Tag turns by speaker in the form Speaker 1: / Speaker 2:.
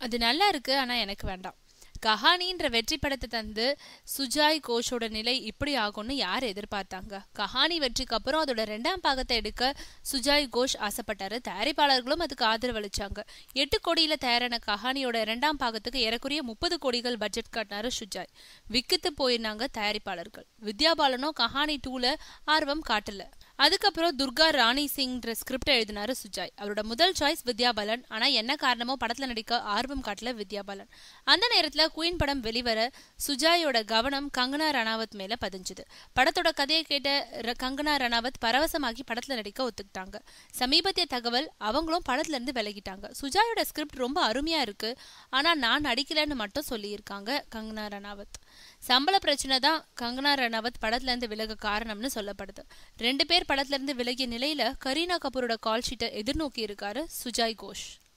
Speaker 1: அது நல்லா இருக்கு ஆனா எனக்கு வேண்டாம் கஹானின்ற வெற்றி படத்தை தந்து சுஜாய் கோஷோட நிலை இப்படி ஆகும்னு யார் எதிர்பார்த்தாங்க கஹானி வெற்றிக்கு அப்புறம் அதோட ரெண்டாம் பாகத்தை எடுக்க சுஜாய் கோஷ் ஆசைப்பட்டாரு தயாரிப்பாளர்களும் அதுக்கு ஆதரவு அளிச்சாங்க எட்டு கோடியில தயாரான கஹானியோட இரண்டாம் பாகத்துக்கு ஏறக்குறைய முப்பது கோடிகள் பட்ஜெட் காட்டினாரு சுஜாய் விக்கித்து போயிருந்தாங்க தயாரிப்பாளர்கள் வித்யா பாலனோ கஹானி டூல ஆர்வம் காட்டல அதுக்கப்புறம் துர்கா ராணி சிங்ன்ற ஸ்கிரிப்ட் எழுதினாரு சுஜாய் அவரோட முதல் சாய்ஸ் வித்யா பாலன் ஆனா என்ன காரணமோ படத்துல நடிக்க ஆர்வம் காட்டல வித்யா பாலன் அந்த நேரத்துல குயின் படம் வெளிவர சுஜாயோட கவனம் கங்கனா ரணாவத் மேல பதிஞ்சுது படத்தோட கதையை கேட்ட ர- கங்கனா ரணாவத் பரவசமாகி படத்துல நடிக்க ஒத்துக்கிட்டாங்க சமீபத்திய தகவல் அவங்களும் படத்துல இருந்து விலகிட்டாங்க சுஜாயோட ஸ்கிரிப்ட் ரொம்ப அருமையா இருக்கு ஆனா நான் நடிக்கலன்னு மட்டும் சொல்லியிருக்காங்க கங்கனா ரணாவத் சம்பள பிரச்சனை தான் கங்கனா ரணாவத் படத்துல இருந்து விலக காரணம்னு சொல்லப்படுது ரெண்டு பேர் படத்துல இருந்து விலகிய நிலையில கரீனா கபூரோட கால் ஷீட்டை எதிர்நோக்கி இருக்காரு சுஜாய் கோஷ்